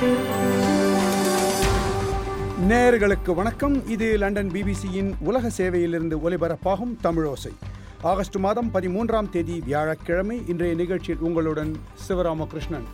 நேயர்களுக்கு வணக்கம் இது லண்டன் பிபிசியின் உலக சேவையிலிருந்து ஒலிபரப்பாகும் தமிழோசை ஆகஸ்ட் மாதம் பதிமூன்றாம் தேதி வியாழக்கிழமை இன்றைய நிகழ்ச்சியில் உங்களுடன் சிவராமகிருஷ்ணன்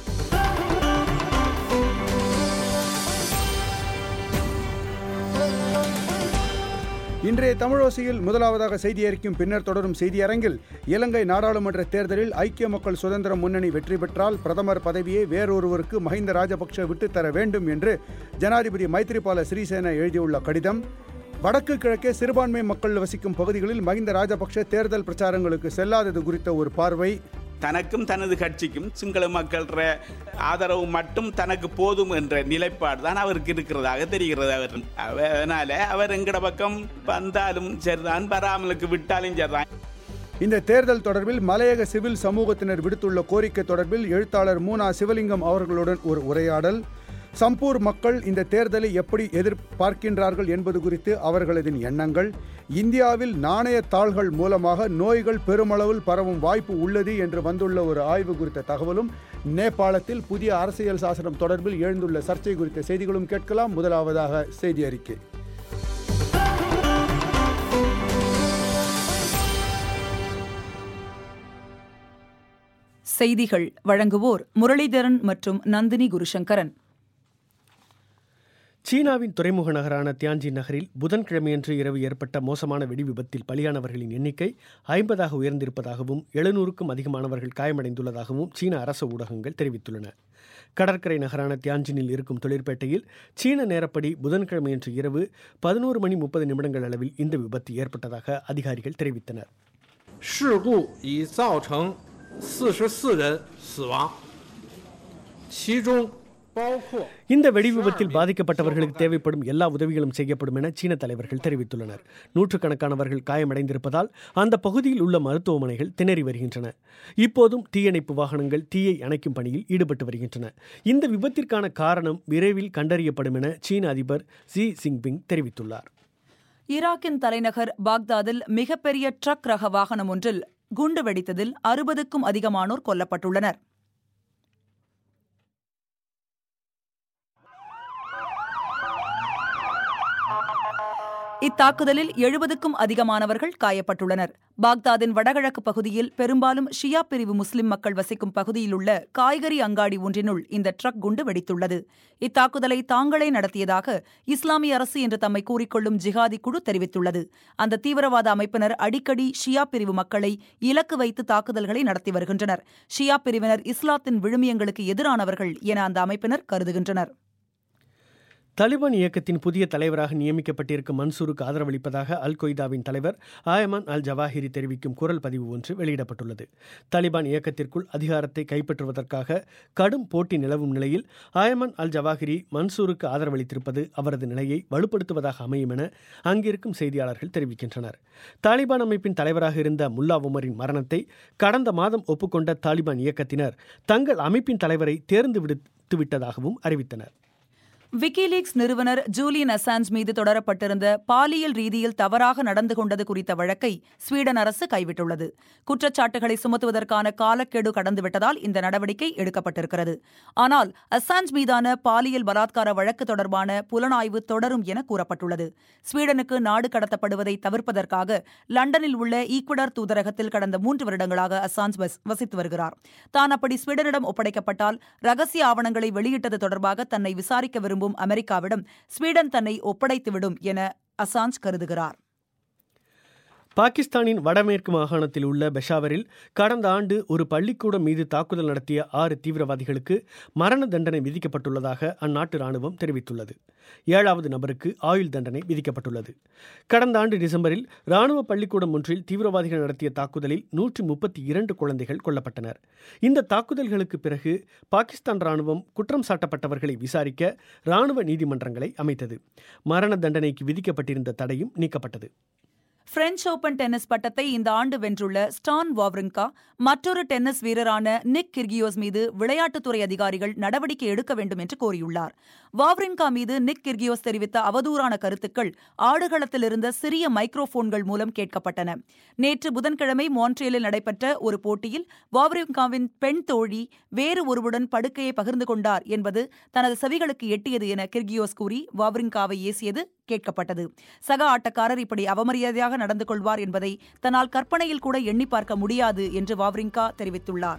இன்றைய தமிழோசையில் முதலாவதாக செய்தி அறிக்கும் பின்னர் தொடரும் செய்தி அரங்கில் இலங்கை நாடாளுமன்ற தேர்தலில் ஐக்கிய மக்கள் சுதந்திர முன்னணி வெற்றி பெற்றால் பிரதமர் பதவியை வேறொருவருக்கு மஹிந்த ராஜபக்ஷ விட்டுத்தர வேண்டும் என்று ஜனாதிபதி மைத்ரிபால சிறிசேன எழுதியுள்ள கடிதம் வடக்கு கிழக்கே சிறுபான்மை மக்கள் வசிக்கும் பகுதிகளில் மஹிந்த ராஜபக்ஷ தேர்தல் பிரச்சாரங்களுக்கு செல்லாதது குறித்த ஒரு பார்வை தனக்கும் தனது கட்சிக்கும் சிங்கள மக்கள்ற ஆதரவு மட்டும் தனக்கு போதும் என்ற நிலைப்பாடு தான் அவருக்கு இருக்கிறதாக தெரிகிறது அவர் அதனால அவர் எங்கட பக்கம் வந்தாலும் சரிதான் வராமலுக்கு விட்டாலும் சரிதான் இந்த தேர்தல் தொடர்பில் மலையக சிவில் சமூகத்தினர் விடுத்துள்ள கோரிக்கை தொடர்பில் எழுத்தாளர் மூனா சிவலிங்கம் அவர்களுடன் ஒரு உரையாடல் சம்பூர் மக்கள் இந்த தேர்தலை எப்படி எதிர்பார்க்கின்றார்கள் என்பது குறித்து அவர்களது எண்ணங்கள் இந்தியாவில் நாணய தாள்கள் மூலமாக நோய்கள் பெருமளவில் பரவும் வாய்ப்பு உள்ளது என்று வந்துள்ள ஒரு ஆய்வு குறித்த தகவலும் நேபாளத்தில் புதிய அரசியல் சாசனம் தொடர்பில் எழுந்துள்ள சர்ச்சை குறித்த செய்திகளும் கேட்கலாம் முதலாவதாக செய்தி அறிக்கை செய்திகள் வழங்குவோர் முரளிதரன் மற்றும் நந்தினி குருசங்கரன் சீனாவின் துறைமுக நகரான தியான்ஜின் நகரில் புதன்கிழமையன்று இரவு ஏற்பட்ட மோசமான வெடி விபத்தில் பலியானவர்களின் எண்ணிக்கை ஐம்பதாக உயர்ந்திருப்பதாகவும் எழுநூறுக்கும் அதிகமானவர்கள் காயமடைந்துள்ளதாகவும் சீன அரசு ஊடகங்கள் தெரிவித்துள்ளன கடற்கரை நகரான தியான்ஜினில் இருக்கும் தொழிற்பேட்டையில் சீன நேரப்படி புதன்கிழமையன்று இரவு பதினோரு மணி முப்பது நிமிடங்கள் அளவில் இந்த விபத்து ஏற்பட்டதாக அதிகாரிகள் தெரிவித்தனர் 事故已造成四十四人死亡，其中包括 இந்த வெடி விபத்தில் பாதிக்கப்பட்டவர்களுக்கு தேவைப்படும் எல்லா உதவிகளும் செய்யப்படும் என சீன தலைவர்கள் தெரிவித்துள்ளனர் நூற்றுக்கணக்கானவர்கள் காயமடைந்திருப்பதால் அந்த பகுதியில் உள்ள மருத்துவமனைகள் திணறி வருகின்றன இப்போதும் தீயணைப்பு வாகனங்கள் தீயை அணைக்கும் பணியில் ஈடுபட்டு வருகின்றன இந்த விபத்திற்கான காரணம் விரைவில் கண்டறியப்படும் என சீன அதிபர் ஜி ஜின்பிங் தெரிவித்துள்ளார் ஈராக்கின் தலைநகர் பாக்தாதில் மிகப்பெரிய ட்ரக் ரக வாகனம் ஒன்றில் குண்டு வெடித்ததில் அறுபதுக்கும் அதிகமானோர் கொல்லப்பட்டுள்ளனர் இத்தாக்குதலில் எழுபதுக்கும் அதிகமானவர்கள் காயப்பட்டுள்ளனர் பாக்தாதின் வடகிழக்கு பகுதியில் பெரும்பாலும் ஷியா பிரிவு முஸ்லிம் மக்கள் வசிக்கும் பகுதியில் உள்ள காய்கறி அங்காடி ஒன்றினுள் இந்த ட்ரக் குண்டு வெடித்துள்ளது இத்தாக்குதலை தாங்களே நடத்தியதாக இஸ்லாமிய அரசு என்று தம்மை கூறிக்கொள்ளும் ஜிஹாதி குழு தெரிவித்துள்ளது அந்த தீவிரவாத அமைப்பினர் அடிக்கடி ஷியா பிரிவு மக்களை இலக்கு வைத்து தாக்குதல்களை நடத்தி வருகின்றனர் ஷியா பிரிவினர் இஸ்லாத்தின் விழுமியங்களுக்கு எதிரானவர்கள் என அந்த அமைப்பினர் கருதுகின்றனர் தலிபான் இயக்கத்தின் புதிய தலைவராக நியமிக்கப்பட்டிருக்கும் மன்சூருக்கு ஆதரவளிப்பதாக அல் கொய்தாவின் தலைவர் ஆயமான் அல் ஜவாஹிரி தெரிவிக்கும் குரல் பதிவு ஒன்று வெளியிடப்பட்டுள்ளது தலிபான் இயக்கத்திற்குள் அதிகாரத்தை கைப்பற்றுவதற்காக கடும் போட்டி நிலவும் நிலையில் ஆயமான் அல் ஜவாஹிரி மன்சூருக்கு ஆதரவளித்திருப்பது அவரது நிலையை வலுப்படுத்துவதாக அமையும் என அங்கிருக்கும் செய்தியாளர்கள் தெரிவிக்கின்றனர் தாலிபான் அமைப்பின் தலைவராக இருந்த முல்லா உமரின் மரணத்தை கடந்த மாதம் ஒப்புக்கொண்ட தாலிபான் இயக்கத்தினர் தங்கள் அமைப்பின் தலைவரை தேர்ந்து விடுத்து விட்டதாகவும் அறிவித்தனர் விக்கிலீக்ஸ் நிறுவனர் ஜூலியன் அசான்ஸ் மீது தொடரப்பட்டிருந்த பாலியல் ரீதியில் தவறாக நடந்து கொண்டது குறித்த வழக்கை ஸ்வீடன் அரசு கைவிட்டுள்ளது குற்றச்சாட்டுகளை சுமத்துவதற்கான காலக்கெடு கடந்துவிட்டதால் இந்த நடவடிக்கை எடுக்கப்பட்டிருக்கிறது ஆனால் அசான்ஸ் மீதான பாலியல் பலாத்கார வழக்கு தொடர்பான புலனாய்வு தொடரும் என கூறப்பட்டுள்ளது ஸ்வீடனுக்கு நாடு கடத்தப்படுவதை தவிர்ப்பதற்காக லண்டனில் உள்ள ஈக்குவடர் தூதரகத்தில் கடந்த மூன்று வருடங்களாக அசான்ஸ் வசித்து வருகிறார் தான் அப்படி ஸ்வீடனிடம் ஒப்படைக்கப்பட்டால் ரகசிய ஆவணங்களை வெளியிட்டது தொடர்பாக தன்னை விசாரிக்க விரும்பும் விரும்பும் அமெரிக்காவிடம் ஸ்வீடன் தன்னை ஒப்படைத்துவிடும் என அசாஞ்ச் கருதுகிறார் பாகிஸ்தானின் வடமேற்கு மாகாணத்தில் உள்ள பெஷாவரில் கடந்த ஆண்டு ஒரு பள்ளிக்கூடம் மீது தாக்குதல் நடத்திய ஆறு தீவிரவாதிகளுக்கு மரண தண்டனை விதிக்கப்பட்டுள்ளதாக அந்நாட்டு ராணுவம் தெரிவித்துள்ளது ஏழாவது நபருக்கு ஆயுள் தண்டனை விதிக்கப்பட்டுள்ளது கடந்த ஆண்டு டிசம்பரில் ராணுவ பள்ளிக்கூடம் ஒன்றில் தீவிரவாதிகள் நடத்திய தாக்குதலில் நூற்றி முப்பத்தி இரண்டு குழந்தைகள் கொல்லப்பட்டனர் இந்த தாக்குதல்களுக்கு பிறகு பாகிஸ்தான் ராணுவம் குற்றம் சாட்டப்பட்டவர்களை விசாரிக்க ராணுவ நீதிமன்றங்களை அமைத்தது மரண தண்டனைக்கு விதிக்கப்பட்டிருந்த தடையும் நீக்கப்பட்டது பிரெஞ்ச் ஓபன் டென்னிஸ் பட்டத்தை இந்த ஆண்டு வென்றுள்ள ஸ்டான் வாவ்ரிங்கா மற்றொரு டென்னிஸ் வீரரான நிக் கிர்கியோஸ் மீது விளையாட்டுத்துறை அதிகாரிகள் நடவடிக்கை எடுக்க வேண்டும் என்று கோரியுள்ளார் வாவ்ரிங்கா மீது நிக் கிர்கியோஸ் தெரிவித்த அவதூறான கருத்துக்கள் ஆடுகளத்தில் இருந்த சிறிய மைக்ரோபோன்கள் மூலம் கேட்கப்பட்டன நேற்று புதன்கிழமை மான்ட்ரியலில் நடைபெற்ற ஒரு போட்டியில் வாவ்ரிங்காவின் பெண் தோழி வேறு ஒருவருடன் படுக்கையை பகிர்ந்து கொண்டார் என்பது தனது செவிகளுக்கு எட்டியது என கிர்கியோஸ் கூறி வாவ்ரிங்காவை ஏசியது கேட்கப்பட்டது சக ஆட்டக்காரர் இப்படி அவமரியாதையாக நடந்து கொள்வார் என்பதை தன்னால் கற்பனையில் கூட எண்ணி பார்க்க முடியாது என்று வாவ்ரிங்கா தெரிவித்துள்ளார்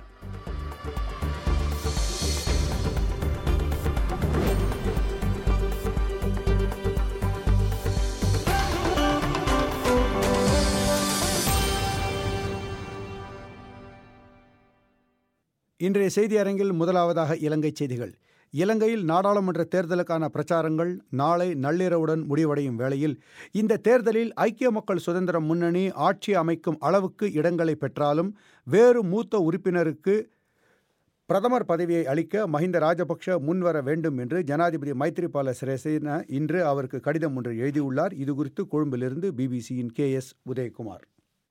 இன்றைய செய்தி அரங்கில் முதலாவதாக இலங்கை செய்திகள் இலங்கையில் நாடாளுமன்ற தேர்தலுக்கான பிரச்சாரங்கள் நாளை நள்ளிரவுடன் முடிவடையும் வேளையில் இந்த தேர்தலில் ஐக்கிய மக்கள் சுதந்திர முன்னணி ஆட்சி அமைக்கும் அளவுக்கு இடங்களை பெற்றாலும் வேறு மூத்த உறுப்பினருக்கு பிரதமர் பதவியை அளிக்க மஹிந்த ராஜபக்ஷ முன்வர வேண்டும் என்று ஜனாதிபதி மைத்ரிபால சிறிசேன இன்று அவருக்கு கடிதம் ஒன்று எழுதியுள்ளார் இதுகுறித்து கொழும்பிலிருந்து பிபிசியின் கே எஸ் உதயகுமார்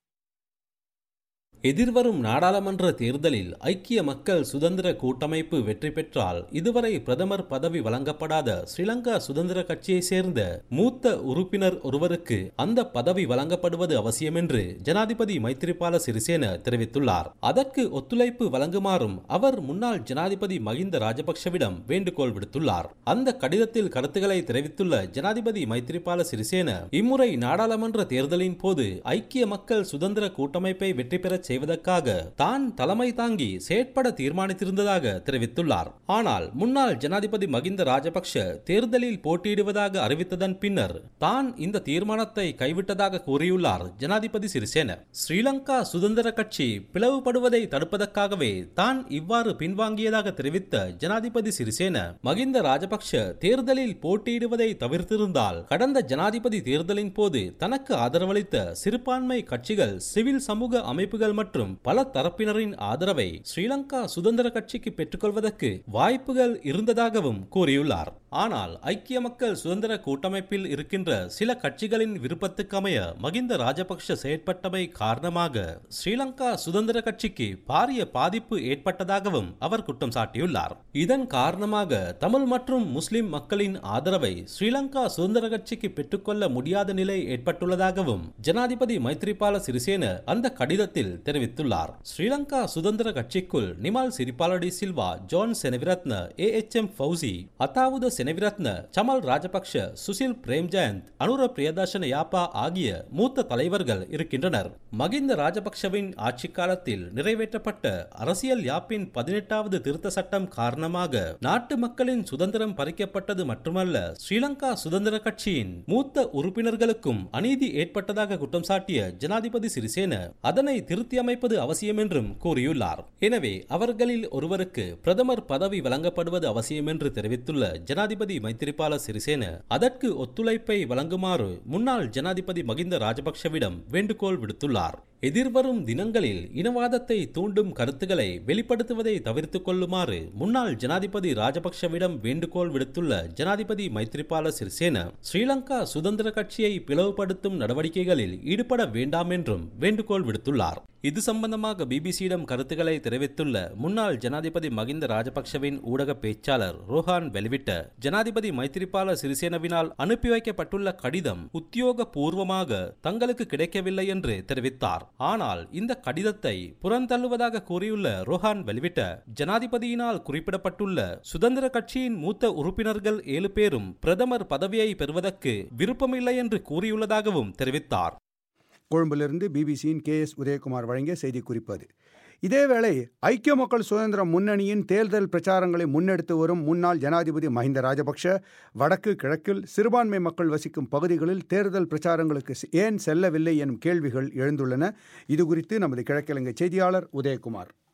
எதிர்வரும் நாடாளுமன்ற தேர்தலில் ஐக்கிய மக்கள் சுதந்திர கூட்டமைப்பு வெற்றி பெற்றால் இதுவரை பிரதமர் பதவி வழங்கப்படாத ஸ்ரீலங்கா சுதந்திர கட்சியை சேர்ந்த மூத்த உறுப்பினர் ஒருவருக்கு அந்த பதவி வழங்கப்படுவது அவசியம் என்று ஜனாதிபதி மைத்திரிபால சிறிசேன தெரிவித்துள்ளார் அதற்கு ஒத்துழைப்பு வழங்குமாறும் அவர் முன்னாள் ஜனாதிபதி மகிந்த ராஜபக்ஷவிடம் வேண்டுகோள் விடுத்துள்ளார் அந்த கடிதத்தில் கருத்துக்களை தெரிவித்துள்ள ஜனாதிபதி மைத்திரிபால சிறிசேன இம்முறை நாடாளுமன்ற தேர்தலின் போது ஐக்கிய மக்கள் சுதந்திர கூட்டமைப்பை வெற்றி பெறச் செய்வதற்காக தான் தலைமை தாங்கி செயற்பட தீர்மானித்திருந்ததாக தெரிவித்துள்ளார் ஆனால் முன்னாள் ஜனாதிபதி மகிந்த ராஜபக்ஷ தேர்தலில் போட்டியிடுவதாக அறிவித்ததன் பின்னர் தான் இந்த தீர்மானத்தை கைவிட்டதாக கூறியுள்ளார் ஜனாதிபதி சிறிசேன ஸ்ரீலங்கா சுதந்திர கட்சி பிளவுபடுவதை தடுப்பதற்காகவே தான் இவ்வாறு பின்வாங்கியதாக தெரிவித்த ஜனாதிபதி சிறிசேன மகிந்த ராஜபக்ஷ தேர்தலில் போட்டியிடுவதை தவிர்த்திருந்தால் கடந்த ஜனாதிபதி தேர்தலின் போது தனக்கு ஆதரவளித்த சிறுபான்மை கட்சிகள் சிவில் சமூக அமைப்புகள் மற்றும் பல தரப்பினரின் ஆதரவை ஸ்ரீலங்கா சுதந்திர கட்சிக்கு பெற்றுக்கொள்வதற்கு வாய்ப்புகள் இருந்ததாகவும் கூறியுள்ளார் ஆனால் ஐக்கிய மக்கள் சுதந்திர கூட்டமைப்பில் இருக்கின்ற சில கட்சிகளின் விருப்பத்துக்கமைய மகிந்த ராஜபக்ஷ செயற்பட்டமை காரணமாக ஸ்ரீலங்கா சுதந்திர கட்சிக்கு பாரிய பாதிப்பு ஏற்பட்டதாகவும் அவர் குற்றம் சாட்டியுள்ளார் இதன் காரணமாக தமிழ் மற்றும் முஸ்லிம் மக்களின் ஆதரவை ஸ்ரீலங்கா சுதந்திர கட்சிக்கு பெற்றுக்கொள்ள முடியாத நிலை ஏற்பட்டுள்ளதாகவும் ஜனாதிபதி மைத்ரிபால சிறிசேன அந்த கடிதத்தில் தெரிவித்துள்ளார் ஸ்ரீலங்கா சுதந்திர கட்சிக்குள் Nimal Siripala de Silva John Seneviratne A H M Fowzie Athauda Seneviratne Chamal Rajapaksa Susil Premajayantha Anura Priyadarshana Yapa ஆகிய மூத்த தலைவர்கள் இருக்கின்றனர் மகிந்த ராஜபக்ஷவின் ஆட்சி காலத்தில் நிறைவேற்றப்பட்ட அரசியல் யாப்பின் பதினெட்டாவது திருத்த சட்டம் காரணமாக நாட்டு மக்களின் சுதந்திரம் பறிக்கப்பட்டது மட்டுமல்ல ஸ்ரீலங்கா சுதந்திர கட்சியின் மூத்த உறுப்பினர்களுக்கும் அநீதி ஏற்பட்டதாக குற்றம் சாட்டிய ஜனாதிபதி சிறிசேன அதனை திருத்தி அமைப்பது அவசியம் என்றும் கூறியுள்ளார் எனவே அவர்களில் ஒருவருக்கு பிரதமர் பதவி வழங்கப்படுவது அவசியம் என்று தெரிவித்துள்ள ஜனாதிபதி மைத்திரிபால சிறிசேன அதற்கு ஒத்துழைப்பை வழங்குமாறு முன்னாள் ஜனாதிபதி மகிந்த ராஜபக்ஷவிடம் வேண்டுகோள் விடுத்துள்ளார் எதிர்வரும் தினங்களில் இனவாதத்தை தூண்டும் கருத்துக்களை வெளிப்படுத்துவதை தவிர்த்துக் கொள்ளுமாறு முன்னாள் ஜனாதிபதி ராஜபக்ஷவிடம் வேண்டுகோள் விடுத்துள்ள ஜனாதிபதி மைத்ரிபால சிறிசேன ஸ்ரீலங்கா சுதந்திர கட்சியை பிளவுபடுத்தும் நடவடிக்கைகளில் ஈடுபட வேண்டாம் என்றும் வேண்டுகோள் விடுத்துள்ளார் இது சம்பந்தமாக பிபிசியிடம் கருத்துக்களை தெரிவித்துள்ள முன்னாள் ஜனாதிபதி மகிந்த ராஜபக்ஷவின் ஊடக பேச்சாளர் ரோஹான் வெலிவிட்ட ஜனாதிபதி மைத்திரிபால சிறிசேனவினால் அனுப்பி வைக்கப்பட்டுள்ள கடிதம் உத்தியோகபூர்வமாக தங்களுக்கு கிடைக்கவில்லை என்று தெரிவித்தார் ஆனால் இந்த கடிதத்தை புறந்தள்ளுவதாக கூறியுள்ள ரோஹான் வெலிவிட்ட ஜனாதிபதியினால் குறிப்பிடப்பட்டுள்ள சுதந்திர கட்சியின் மூத்த உறுப்பினர்கள் ஏழு பேரும் பிரதமர் பதவியை பெறுவதற்கு விருப்பமில்லை என்று கூறியுள்ளதாகவும் தெரிவித்தார் கொழும்பிலிருந்து பிபிசியின் கே எஸ் உதயகுமார் வழங்கிய செய்தி குறிப்பது இதேவேளை ஐக்கிய மக்கள் சுதந்திர முன்னணியின் தேர்தல் பிரச்சாரங்களை முன்னெடுத்து வரும் முன்னாள் ஜனாதிபதி மஹிந்த ராஜபக்ஷ வடக்கு கிழக்கில் சிறுபான்மை மக்கள் வசிக்கும் பகுதிகளில் தேர்தல் பிரச்சாரங்களுக்கு ஏன் செல்லவில்லை எனும் கேள்விகள் எழுந்துள்ளன இதுகுறித்து நமது கிழக்கிழங்கை செய்தியாளர் உதயகுமார்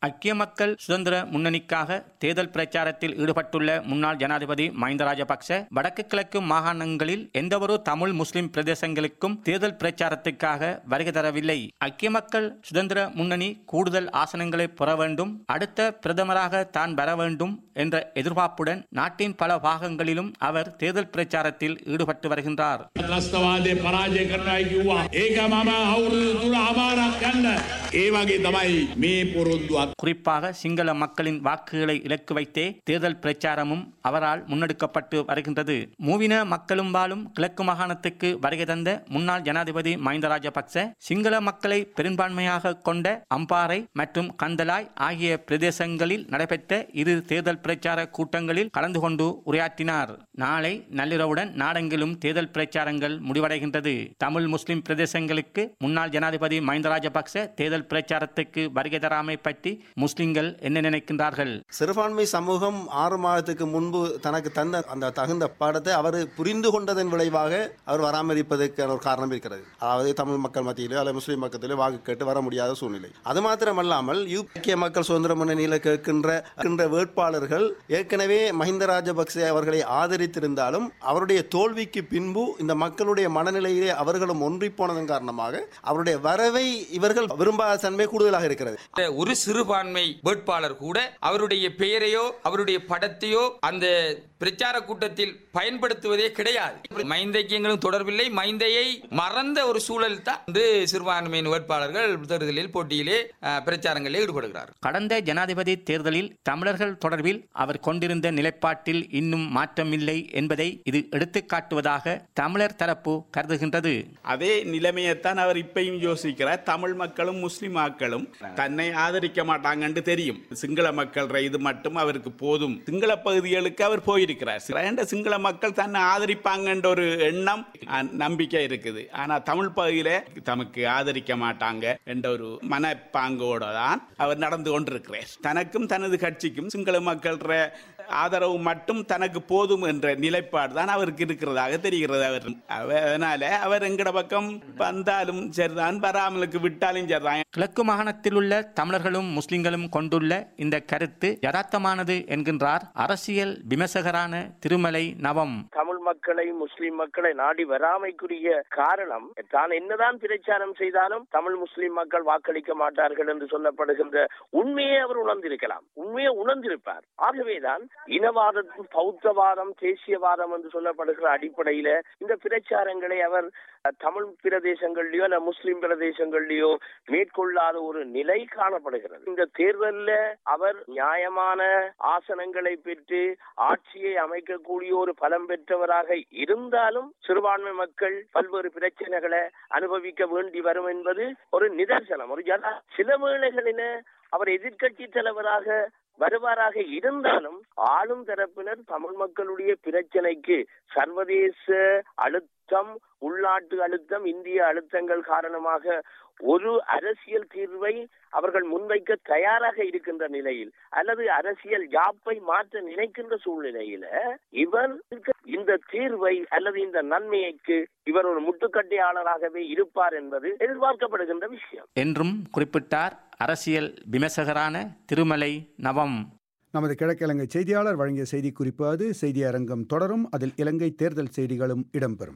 ஐக்கிய மக்கள் சுதந்திர முன்னணிக்காக தேர்தல் பிரச்சாரத்தில் ஈடுபட்டுள்ள முன்னாள் ஜனாதிபதி மஹிந்த ராஜபக்ச வடக்கு கிழக்கு மாகாணங்களில் எந்தவொரு தமிழ் முஸ்லிம் பிரதேசங்களுக்கும் தேர்தல் பிரச்சாரத்துக்காக வருகை தரவில்லை ஐக்கிய மக்கள் சுதந்திர முன்னணி கூடுதல் ஆசனங்களை பெற வேண்டும் அடுத்த பிரதமராக தான் வர வேண்டும் என்ற எதிர்பார்ப்புடன் நாட்டின் பல பாகங்களிலும் அவர் தேர்தல் பிரச்சாரத்தில் ஈடுபட்டு வருகின்றார் ත්‍රස්තවාදය පරාජය කරනයි කිව්වා. ඒක මම අවුරුදු තුළ අමාරක් ගන්න. ඒ වගේ තමයි මේ පොරොන්දුවත්. குறிப்பாக சிங்கள மக்களின் வாக்குகளை இலக்கு வைத்தே தேர்தல் பிரச்சாரமும் அவரால் முன்னெடுக்கப்பட்டு வருகின்றது மூவின மக்களும் வாழும் கிழக்கு மாகாணத்துக்கு வருகை தந்த முன்னாள் ஜனாதிபதி மஹிந்த ராஜபக்ச சிங்கள மக்களை பெரும்பான்மையாக கொண்ட அம்பாறை மற்றும் கந்தலாய் ஆகிய பிரதேசங்களில் நடைபெற்ற இரு தேர்தல் பிரச்சார கூட்டங்களில் கலந்து கொண்டு உரையாற்றினார் நாளை நள்ளிரவுடன் நாடெங்கிலும் தேர்தல் பிரச்சாரங்கள் முடிவடைகின்றது தமிழ் முஸ்லிம் பிரதேசங்களுக்கு முன்னாள் ஜனாதிபதி மஹிந்த ராஜபக்ச தேர்தல் பிரச்சாரத்துக்கு வருகை தராமை பற்றி முஸ்லிம்கள் என்ன நினைக்கின்றார்கள் சிறுபான்மை சமூகம் ஆறு மாதத்துக்கு முன்பு தனக்கு தந்த அந்த தகுந்த பாடத்தை அவர் புரிந்து கொண்டதன் விளைவாக அவர் வராமல் இருப்பதற்கான ஒரு காரணம் இருக்கிறது அதாவது தமிழ் மக்கள் மத்தியிலே அல்லது முஸ்லீம் மக்கத்திலே வாக்கு கேட்டு வர முடியாத சூழ்நிலை அது மாத்திரமல்லாமல் யூகே மக்கள் சுதந்திர முன்னணியில் கேட்கின்ற கேட்கின்ற வேட்பாளர்கள் ஏற்கனவே மஹிந்த ராஜபக்சே அவர்களை ஆதரித்திருந்தாலும் அவருடைய தோல்விக்கு பின்பு இந்த மக்களுடைய மனநிலையிலே அவர்களும் ஒன்றி போனதன் காரணமாக அவருடைய வரவை இவர்கள் விரும்பாத தன்மை கூடுதலாக இருக்கிறது ஒரு சிறுபான்மை வேட்பாளர் கூட அவருடைய பெயரையோ அவருடைய படத்தையோ அந்த பிரச்சார கூட்டத்தில் பயன்படுத்துவதே கிடையாது மைந்தைக்கு எங்களும் தொடர்பில்லை மைந்தையை மறந்த ஒரு சூழல் தான் வந்து சிறுபான்மையின் வேட்பாளர்கள் தேர்தலில் போட்டியிலே அஹ், பிரச்சாரங்களில் ஈடுபடுகிறார் கடந்த ஜனாதிபதி தேர்தலில் தமிழர்கள் தொடர்பில் அவர் கொண்டிருந்த நிலைப்பாட்டில் இன்னும் மாற்றமில்லை என்பதை இது எடுத்துக்காட்டுவதாக தமிழர் தரப்பு கருதுகின்றது அதே நிலைமையைத்தான் அவர் இப்பயும் யோசிக்கிறார் தமிழ் மக்களும் முஸ்லிம் மக்களும் தன்னை ஆதரிக்க மாட்டாங்கன்னு தெரியும் சிங்கள மக்கள் இது மட்டும் அவருக்கு போதும் சிங்கள பகுதிகளுக்கு அவர் போயிருக்கிறார் ஏன்டா சிங்கள மக்கள் தன்னை ஆதரிப்பாங்கன்ற ஒரு எண்ணம் அஹ், நம்பிக்கை இருக்குது ஆனா தமிழ் பகுதியில தமக்கு ஆதரிக்க மாட்டாங்க என்ற ஒரு மனப்பாங்கோட தான் அவர் நடந்து கொண்டிருக்கிறார் தனக்கும் தனது கட்சிக்கும் சிங்கள மக்கள் ஆதரவு மட்டும் தனக்கு போதும் என்ற நிலைப்பாடு தான் அவருக்கு இருக்கிறதாக தெரிகிறது அவர் அவ- அதனால அவர் எங்கட பக்கம் வந்தாலும் சரிதான் வராமலுக்கு விட்டாலும் சரிதான் கிழக்கு மாகாணத்தில் உள்ள தமிழர்களும் முஸ்லிம்களும் கொண்டுள்ள இந்த கருத்து யதார்த்தமானது என்கின்றார் அரசியல் விமர்சகரான திருமலை நவம் தமிழ் மக்களை முஸ்லிம் மக்களை நாடி வராமைக்குரிய காரணம் தான் என்னதான் பிரச்சாரம் செய்தாலும் தமிழ் முஸ்லிம் மக்கள் வாக்களிக்க மாட்டார்கள் என்று சொல்லப்படுகின்ற உண்மையை அவர் உணர்ந்திருக்கலாம் உண்மையை உணர்ந்திருப்பார் ஆகவேதான் இனவாதம் பௌத்தவாதம் தேசியவாதம் என்று சொல்லப்படுகிற அடிப்படையில இந்த பிரச்சாரங்களை அவர் அஹ், தமிழ் பிரதேசங்கள்லயோ அல்ல முஸ்லிம் பிரதேசங்கள்லயோ மேற்கொள்ளாத ஒரு நிலை காணப்படுகிறது இந்த தேர்தலில் அவர் நியாயமான ஆசனங்களை பெற்று ஆட்சியை அமைக்கக்கூடிய ஒரு பலம் பெற்றவராக இருந்தாலும் சிறுபான்மை மக்கள் பல்வேறு பிரச்சனைகளை அனுபவிக்க வேண்டி வரும் என்பது ஒரு நிதர்சனம் ஒரு ஜன சில வேளைகளில அவர் எதிர்க்கட்சி தலைவராக வருவாராக இருந்தாலும் ஆளும் தரப்பினர் தமிழ் மக்களுடைய பிரச்சனைக்கு சர்வதேச அழுத்தம் உள்நாட்டு அழுத்தம் இந்திய அழுத்தங்கள் காரணமாக ஒரு அரசியல் தீர்வை அவர்கள் முன்வைக்க தயாராக இருக்கின்ற நிலையில் அல்லது அரசியல் யாப்பை மாற்ற நினைக்கின்ற சூழ்நிலையில இவர் இந்த தீர்வை அல்லது இந்த நன்மைக்கு இவர் ஒரு முட்டுக்கட்டையாளராகவே இருப்பார் என்பது எதிர்பார்க்கப்படுகின்ற விஷயம் என்றும் குறிப்பிட்டார் அரசியல் விமர்சகரான திருமலை நவம் நமது கிழக்கிழங்கை செய்தியாளர் வழங்கிய செய்திக்குறிப்பு அது செய்தி அரங்கம் தொடரும் அதில் இலங்கை தேர்தல் செய்திகளும் இடம்பெறும்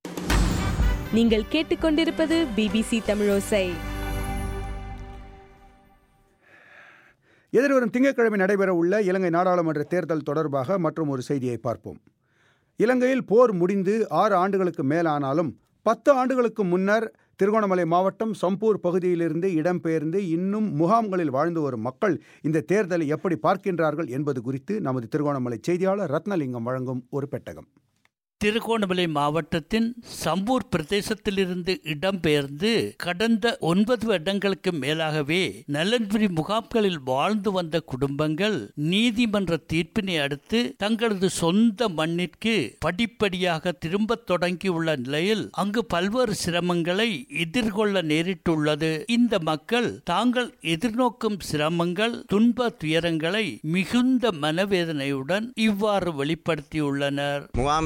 நீங்கள் கேட்டுக்கொண்டிருப்பது பிபிசி தமிழோசை எதிர்வரும் திங்கட்கிழமை நடைபெறவுள்ள இலங்கை நாடாளுமன்ற தேர்தல் தொடர்பாக மற்றும் ஒரு செய்தியை பார்ப்போம் இலங்கையில் போர் முடிந்து ஆறு ஆண்டுகளுக்கு மேலானாலும் பத்து ஆண்டுகளுக்கு முன்னர் திருகோணமலை மாவட்டம் சம்பூர் பகுதியிலிருந்து இடம்பெயர்ந்து இன்னும் முகாம்களில் வாழ்ந்து வரும் மக்கள் இந்த தேர்தலை எப்படி பார்க்கின்றார்கள் என்பது குறித்து நமது திருகோணமலை செய்தியாளர் ரத்னலிங்கம் வழங்கும் ஒரு பெட்டகம் திருகோணமலை மாவட்டத்தின் சம்பூர் பிரதேசத்திலிருந்து இடம்பெயர்ந்து கடந்த ஒன்பது வருடங்களுக்கு மேலாகவே நலன்புரி முகாம்களில் வாழ்ந்து வந்த குடும்பங்கள் நீதிமன்ற தீர்ப்பினை அடுத்து தங்களது சொந்த மண்ணிற்கு படிப்படியாக திரும்பத் தொடங்கியுள்ள நிலையில் அங்கு பல்வேறு சிரமங்களை எதிர்கொள்ள நேரிட்டுள்ளது இந்த மக்கள் தாங்கள் எதிர்நோக்கும் சிரமங்கள் துன்ப துயரங்களை மிகுந்த மனவேதனையுடன் இவ்வாறு வெளிப்படுத்தியுள்ளனர் முகாமில் இருந்துட்டு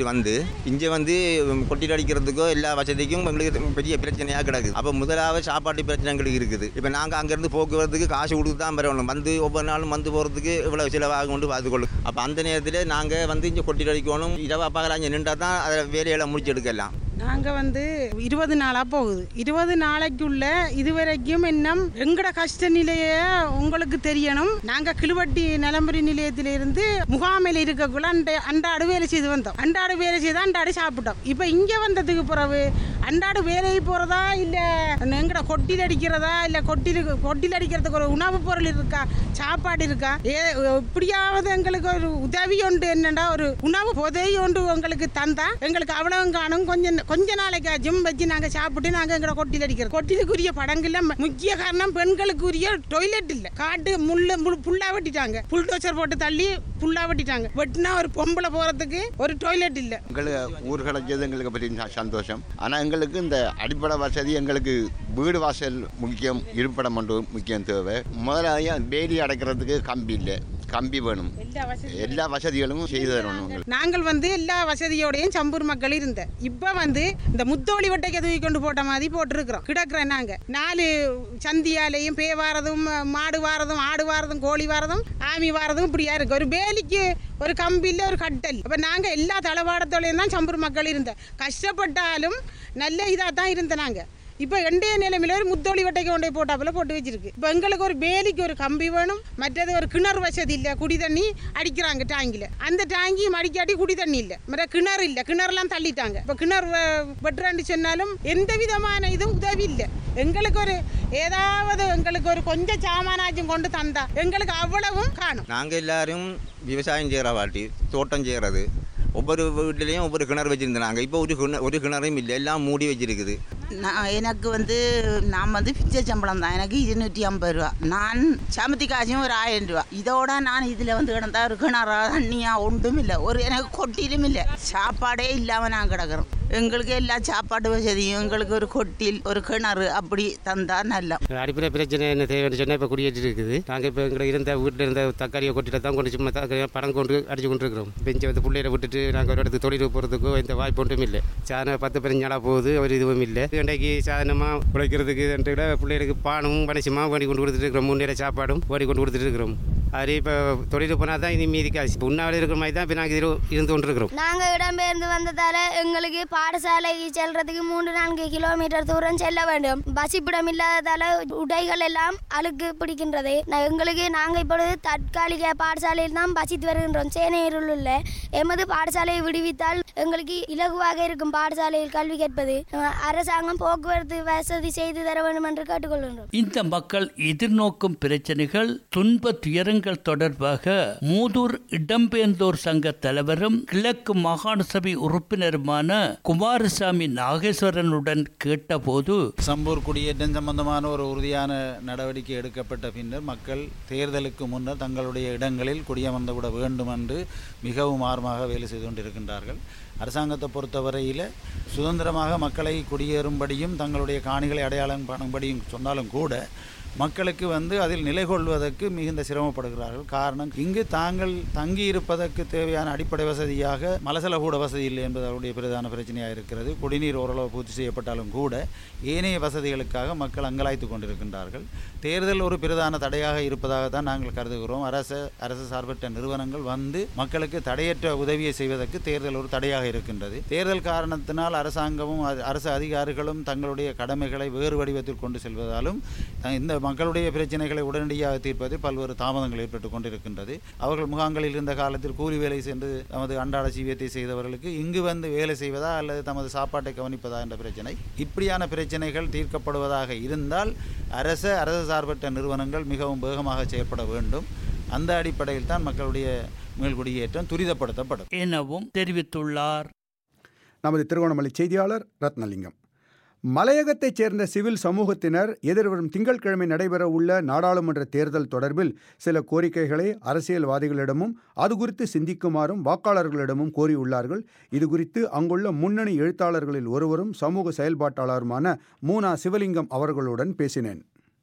வந்து இங்கே வந்து கொட்டிட்டு அடிக்கிறதுக்கோ எல்லா வசதிக்கும் எங்களுக்கு பெரிய பிரச்சனையாக கிடக்குது அப்போ முதலாவது சாப்பாட்டு பிரச்சனை எங்களுக்கு இருக்குது இப்போ நாங்கள் அங்கேருந்து போக்குவரத்துக்கு காசு கொடுத்து தான் வரணும் வந்து ஒவ்வொரு நாளும் வந்து போகிறதுக்கு இவ்வளோ செலவாகும் கொண்டு பார்த்துக்கொள்ளும் அப்போ அந்த நேரத்தில் நாங்கள் வந்து இங்கே கொட்டிட்டு அடிக்கணும் இரவா பகலா இங்கே நின்றா தான் அதை வேலைகளை முடிச்சு எடுக்கலாம் நாங்கள் வந்து இருபது நாளாக போகுது இருபது நாளைக்குள்ள இதுவரைக்கும் இன்னும் எங்கட கஷ்ட நிலையை உங்களுக்கு தெரியணும் நாங்கள் கிழுவட்டி நிலம்பரி நிலையத்திலிருந்து முகாமில் இருக்கக்குள்ள அண்ட அன்றாடு வேலை செய்து வந்தோம் அன்றாடு வேலை செய்து அன்றாடு சாப்பிட்டோம் இப்போ இங்கே வந்ததுக்கு பிறகு அன்றாடு வேலைக்கு போகிறதா இல்லை எங்கட கொட்டில் அடிக்கிறதா இல்லை கொட்டில் கொட்டில் அடிக்கிறதுக்கு ஒரு உணவுப் பொருள் இருக்கா சாப்பாடு இருக்கா ஏ எப்படியாவது எங்களுக்கு ஒரு உதவி ஒன்று என்னடா ஒரு உணவு உதவி ஒன்று உங்களுக்கு தந்தா எங்களுக்கு அவ்வளவு காணும் கொஞ்சம் கொஞ்ச நாளைக்காச்சும் வச்சு நாங்கள் சாப்பிட்டு நாங்கள் எங்களை கொட்டில் அடிக்கிறோம் கொட்டிலுக்குரிய படங்கள்ல முக்கிய காரணம் பெண்களுக்குரிய டொய்லெட் இல்லை காட்டு முள்ள முள் புல்லா வெட்டிட்டாங்க புல்டோசர் போட்டு தள்ளி புல்லா வெட்டிட்டாங்க வெட்டினா ஒரு பொம்பளை போகிறதுக்கு ஒரு டொய்லெட் இல்லை எங்களுக்கு ஊர் கிடைச்சது எங்களுக்கு பெரிய ச- சந்தோஷம் ஆனால் எங்களுக்கு இந்த அடிப்படை வசதி எங்களுக்கு வீடு வாசல் முக்கியம் இருப்பிடம் ஒன்று முக்கியம் தேவை முதலாக வேலி அடைக்கிறதுக்கு கம்பி இல்லை கம்பி வேணும் எல்லா வசதிகளும் செய்து தரணும் எங்களுக்கு நாங்கள் வந்து எல்லா வசதியோடையும் சம்பூர் மக்கள் இருந்த இப்போ வந்து இந்த முத்தோழி வட்டைக்கு தூக்கி கொண்டு போட்ட மாதிரி போட்டிருக்கிறோம் கிடக்குறோம் நாங்க நாலு சந்தியாலையும் பே வாரதும் மாடு வாரதும் ஆடு வாரதும் கோழி வாரதும் ஆமி வாரதும் இப்படியா இருக்கு ஒரு வேலிக்கு ஒரு கம்பியில் ஒரு கட்டல் அப்போ நாங்கள் எல்லா தளவாடத்தோடையும் தான் சம்பூர் மக்கள் இருந்த கஷ்டப்பட்டாலும் நல்ல இதாக தான் இருந்த நாங்கள் இப்போ எண்டைய நிலைமையில ஒரு முத்தோழி வட்டைக்கு கொண்டு போய் போட்டாப்புல போட்டு வச்சிருக்கு இப்போ எங்களுக்கு ஒரு வேலிக்கு ஒரு கம்பி வேணும் மற்றது ஒரு கிணறு வசதி இல்லை குடி தண்ணி அடிக்கிறாங்க டேங்கில் அந்த டேங்கியும் அடிக்காட்டி குடி தண்ணி இல்லை மற்ற கிணறு இல்லை கிணறுலாம் தள்ளிட்டாங்க இப்போ கிணறு வெ- வெட்டுறான்னு சொன்னாலும் எந்த விதமான இதுவும் உதவி இல்லை எங்களுக்கு ஒரு ஏதாவது எங்களுக்கு ஒரு கொஞ்சம் சாமானாச்சும் கொண்டு தந்தா எங்களுக்கு அவ்வளவும் காணும் நாங்கள் எல்லாரும் விவசாயம் செய்கிற வாட்டி தோட்டம் செய்கிறது ஒவ்வொரு வீட்லேயும் ஒவ்வொரு கிணறு வச்சுருந்தாங்க இப்போ ஒரு கிணறு ஒரு கிணறும் இல்லை எல்லாம் மூடி வச்சிருக்குது நான் எனக்கு வந்து நான் வந்து பிச்சை சம்பளம் தான் எனக்கு இருநூற்றி ஐம்பது ரூபா நான் சமத்தி காசும் ஒரு ஆயிரம் ரூபா இதோட நான் இதில் வந்து கிடந்தா ஒரு கிணறா தண்ணியா ஒன்றும் இல்லை ஒரு எனக்கு கொட்டிலும் இல்லை சாப்பாடே இல்லாமல் நான் கிடக்குறோம் எங்களுக்கு எல்லா சாப்பாடு வசதியும் எங்களுக்கு ஒரு கொட்டில் ஒரு கிணறு அப்படி தந்தா நல்லா அடிப்படை பிரச்சனை என்ன தேவைன்னு சொன்னால் இப்போ குடியேற்றி இருக்குது நாங்கள் இப்போ எங்களை இருந்த வீட்டில் இருந்த தக்காளியை கொட்டிட்டு தான் கொண்டு சும்மா தக்காளியை பணம் கொண்டு அடிச்சு கொண்டு இருக்கிறோம் பெஞ்சை வந்து பிள்ளைகளை விட்டுட்டு நாங்கள் ஒரு இடத்துக்கு தொழில் போகிறதுக்கோ எந்த வாய்ப்பு ஒன்றும் இல்லை சாதனம் பத்து பதினஞ்சாளாக போகுது ஒரு இதுவும் இல்லை இன்றைக்கு சாதனமாக உழைக்கிறதுக்கு விட பிள்ளைகளுக்கு பானமும் பனிசமாக ஓடி கொண்டு கொடுத்துட்டு இருக்கிறோம் மூணு நேரம் சாப்பாடும் ஓடி கொண்டு கொடுத்துட்டு இருக்கிறோம் அது இப்போ தொழில் போனால் தான் இனி மீதி காசு இப்போ உண்ணாவில இருக்கிற மாதிரி தான் இப்போ நாங்கள் இதில் இருந்து கொண்டு இருக்கிறோம் நாங்க இடம்பெயர்ந்து வந்ததால எங்களுக்கு பாடசாலைக்கு செல்றதுக்கு மூன்று நான்கு கிலோமீட்டர் தூரம் செல்ல வேண்டும் வசிப்பிடம் இல்லாததால உடைகள் எல்லாம் அழுக்கு பிடிக்கின்றது நான் எங்களுக்கு நாங்க இப்பொழுது தற்காலிக பாடசாலையில் தான் வசித்து வருகின்றோம் சேனையில் உள்ள எமது பாடசாலையை விடுவித்தால் எங்களுக்கு இலகுவாக இருக்கும் பாடசாலையில் கல்வி கேட்பது அஹ் அரசாங்கம் போக்குவரத்து வசதி செய்து தர வேண்டும் என்று கேட்டுக்கொள்கின்றோம் இந்த மக்கள் எதிர்நோக்கும் பிரச்சனைகள் துன்ப துயரங்கள் தொடர்பாக மூதூர் இடம்பெயர்ந்தோர் சங்க தலைவரும் கிழக்கு மாகாண சபை உறுப்பினருமான குமாரசாமி நாகேஸ்வரனுடன் கேட்டபோது சம்பூர் குடியேற்றம் சம்பந்தமான ஒரு உறுதியான நடவடிக்கை எடுக்கப்பட்ட பின்னர் மக்கள் தேர்தலுக்கு முன்னர் தங்களுடைய இடங்களில் குடியமர்ந்து விட வேண்டும் என்று மிகவும் ஆர்வமாக வேலை செய்து கொண்டிருக்கின்றார்கள் அரசாங்கத்தை பொறுத்தவரையில் சுதந்திரமாக மக்களை குடியேறும்படியும் தங்களுடைய காணிகளை அடையாளம் காணும்படியும் சொன்னாலும் கூட மக்களுக்கு வந்து அதில் நிலை கொள்வதற்கு மிகுந்த சிரமப்படுகிறார்கள் காரணம் இங்கு தாங்கள் தங்கி இருப்பதற்கு தேவையான அடிப்படை வசதியாக மலசலகூட வசதி இல்லை என்பது அவருடைய பிரதான பிரச்சனையாக இருக்கிறது குடிநீர் ஓரளவு பூர்த்தி செய்யப்பட்டாலும் கூட ஏனைய வசதிகளுக்காக மக்கள் அங்கலாய்த்து கொண்டிருக்கின்றார்கள் தேர்தல் ஒரு பிரதான தடையாக இருப்பதாக தான் நாங்கள் கருதுகிறோம் அரசு அரசு சார்பற்ற நிறுவனங்கள் வந்து மக்களுக்கு தடையற்ற உதவியை செய்வதற்கு தேர்தல் ஒரு தடையாக இருக்கின்றது தேர்தல் காரணத்தினால் அரசாங்கமும் அ- அரசு அதிகாரிகளும் தங்களுடைய கடமைகளை வேறு வடிவத்தில் கொண்டு செல்வதாலும் அஹ், இந்த மக்களுடைய பிரச்சனைகளை உடனடியாக தீர்ப்பதில் பல்வேறு தாமதங்கள் ஏற்பட்டு கொண்டிருக்கின்றது அவர்கள் முகாம்களில் இருந்த காலத்தில் கூலி வேலை சென்று தமது அன்றாட ஜீவியத்தை செய்தவர்களுக்கு இங்கு வந்து வேலை செய்வதா அல்லது தமது சாப்பாட்டை கவனிப்பதா என்ற பிரச்சனை இப்படியான பிரச்சனைகள் தீர்க்கப்படுவதாக இருந்தால் அரச அரசு சார்பற்ற நிறுவனங்கள் மிகவும் வேகமாக செயற்பட வேண்டும் அந்த அடிப்படையில் தான் மக்களுடைய மீள்குடியேற்றம் துரிதப்படுத்தப்படும் எனவும் தெரிவித்துள்ளார் நமது திருகோணமலை செய்தியாளர் ரத்னலிங்கம் மலையகத்தைச் சேர்ந்த சிவில் சமூகத்தினர் எதிர்வரும் திங்கட்கிழமை நடைபெற உள்ள நாடாளுமன்ற தேர்தல் தொடர்பில் சில கோரிக்கைகளை அரசியல்வாதிகளிடமும் அது குறித்து சிந்திக்குமாறும் வாக்காளர்களிடமும் கோரியுள்ளார்கள் இது குறித்து அங்குள்ள முன்னணி எழுத்தாளர்களில் ஒருவரும் சமூக செயல்பாட்டாளருமான மூனா சிவலிங்கம் அவர்களுடன் பேசினேன்